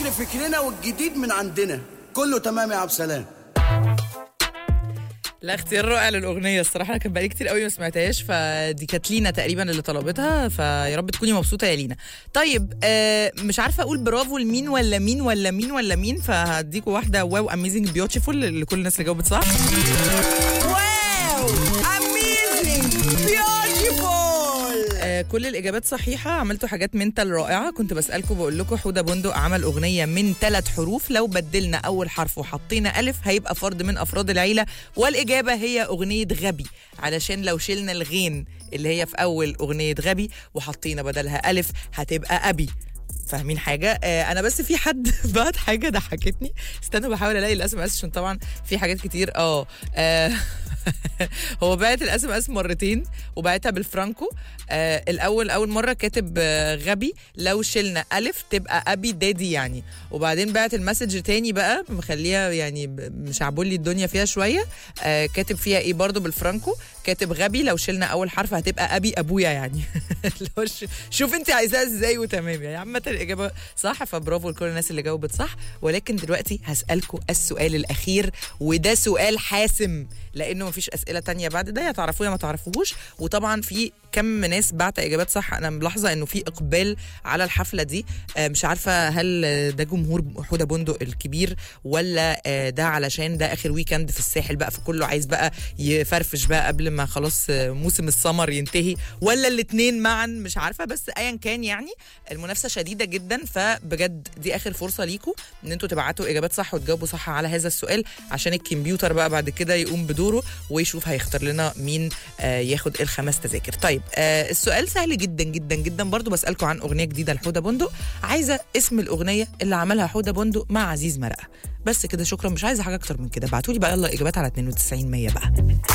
اصل فكرنا والجديد من عندنا كله تمام يا عبد السلام لا اختيار رائع للاغنيه الصراحه انا كان بقالي كتير قوي ما سمعتهاش فدي كانت لينا تقريبا اللي طلبتها فيا رب تكوني مبسوطه يا لينا طيب آه مش عارفه اقول برافو لمين ولا مين ولا مين ولا مين فهديكوا واحده واو اميزنج بيوتيفول لكل الناس اللي جاوبت صح واو اميزنج بيوتيفول آه، كل الاجابات صحيحه عملتوا حاجات منتال رائعه كنت بسالكم بقول لكم حوده بندق عمل اغنيه من ثلاث حروف لو بدلنا اول حرف وحطينا الف هيبقى فرد من افراد العيله والاجابه هي اغنيه غبي علشان لو شلنا الغين اللي هي في اول اغنيه غبي وحطينا بدلها الف هتبقى ابي فاهمين حاجه آه انا بس في حد بعت حاجه ضحكتني استنى بحاول الاقي الاس ام اس عشان طبعا في حاجات كتير اه آه، هو بعت الاس ام اس مرتين وبعتها بالفرانكو آه الاول اول مره كاتب آه غبي لو شلنا الف تبقى ابي دادي يعني وبعدين بعت المسج تاني بقى مخليها يعني ب- مشعبولي الدنيا فيها شويه آه كاتب فيها ايه برضو بالفرانكو كاتب غبي لو شلنا اول حرف هتبقى ابي ابويا يعني اللي هو ش- شوف انت عايزاها ازاي وتمام يعني عامه الاجابه صح فبرافو لكل الناس اللي جاوبت صح ولكن دلوقتي هسالكم السؤال الاخير وده سؤال حاسم لانه مفيش اسئله تانية بعد ده يا تعرفوه يا ما تعرفوهوش وطبعا في كم ناس بعت اجابات صح انا ملاحظه انه في اقبال على الحفله دي آه، مش عارفه هل ده جمهور حوده بندق الكبير ولا آه، ده علشان ده اخر ويكند في الساحل بقى فكله عايز بقى يفرفش بقى قبل ما خلاص آه، موسم السمر ينتهي ولا الاتنين معا مش عارفه بس ايا كان يعني المنافسه شديده جدا فبجد دي اخر فرصه ليكم ان انتوا تبعتوا اجابات صح وتجاوبوا صح على هذا السؤال عشان الكمبيوتر بقى بعد كده يقوم بدوره ويشوف هيختار لنا مين آه، ياخد الخمس تذاكر طيب آه، السؤال سهل جدا جدا جدا برضو بسالكم عن اغنيه جديده لحوده بندق عايزه اسم الاغنيه اللي عملها حوده بندق مع عزيز مرقه بس كده شكرا مش عايزه حاجه اكتر من كده ابعتوا لي بقى يلا اجابات على 92 100 بقى